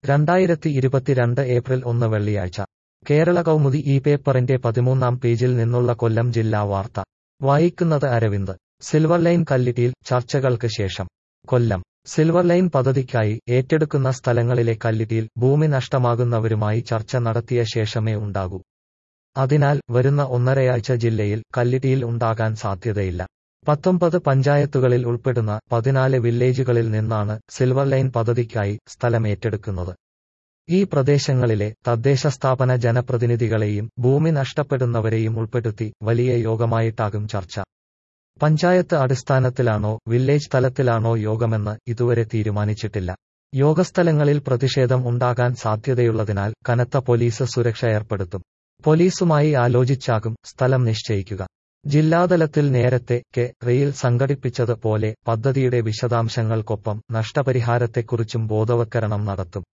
രണ്ടായിരത്തി ഇരുപത്തിരണ്ട് ഏപ്രിൽ ഒന്ന് വെള്ളിയാഴ്ച കേരള കൗമുദി ഈ പേപ്പറിന്റെ പതിമൂന്നാം പേജിൽ നിന്നുള്ള കൊല്ലം ജില്ലാ വാർത്ത വായിക്കുന്നത് അരവിന്ദ് സിൽവർ ലൈൻ കല്ലിട്ടിയിൽ ചർച്ചകൾക്ക് ശേഷം കൊല്ലം സിൽവർ ലൈൻ പദ്ധതിക്കായി ഏറ്റെടുക്കുന്ന സ്ഥലങ്ങളിലെ കല്ലിട്ടിയിൽ ഭൂമി നഷ്ടമാകുന്നവരുമായി ചർച്ച നടത്തിയ ശേഷമേ ഉണ്ടാകൂ അതിനാൽ വരുന്ന ഒന്നരയാഴ്ച ജില്ലയിൽ കല്ലിട്ടിയിൽ ഉണ്ടാകാൻ സാധ്യതയില്ല പത്തൊമ്പത് പഞ്ചായത്തുകളിൽ ഉൾപ്പെടുന്ന പതിനാല് വില്ലേജുകളിൽ നിന്നാണ് സിൽവർ ലൈൻ പദ്ധതിക്കായി സ്ഥലം ഏറ്റെടുക്കുന്നത് ഈ പ്രദേശങ്ങളിലെ തദ്ദേശ സ്ഥാപന ജനപ്രതിനിധികളെയും ഭൂമി നഷ്ടപ്പെടുന്നവരെയും ഉൾപ്പെടുത്തി വലിയ യോഗമായിട്ടാകും ചർച്ച പഞ്ചായത്ത് അടിസ്ഥാനത്തിലാണോ വില്ലേജ് തലത്തിലാണോ യോഗമെന്ന് ഇതുവരെ തീരുമാനിച്ചിട്ടില്ല യോഗസ്ഥലങ്ങളിൽ പ്രതിഷേധം ഉണ്ടാകാൻ സാധ്യതയുള്ളതിനാൽ കനത്ത പോലീസ് സുരക്ഷ ഏർപ്പെടുത്തും പോലീസുമായി ആലോചിച്ചാകും സ്ഥലം നിശ്ചയിക്കുക ജില്ലാതലത്തിൽ നേരത്തെ കെ റെയിൽ സംഘടിപ്പിച്ചത് പോലെ പദ്ധതിയുടെ വിശദാംശങ്ങൾക്കൊപ്പം നഷ്ടപരിഹാരത്തെക്കുറിച്ചും ബോധവൽക്കരണം നടത്തും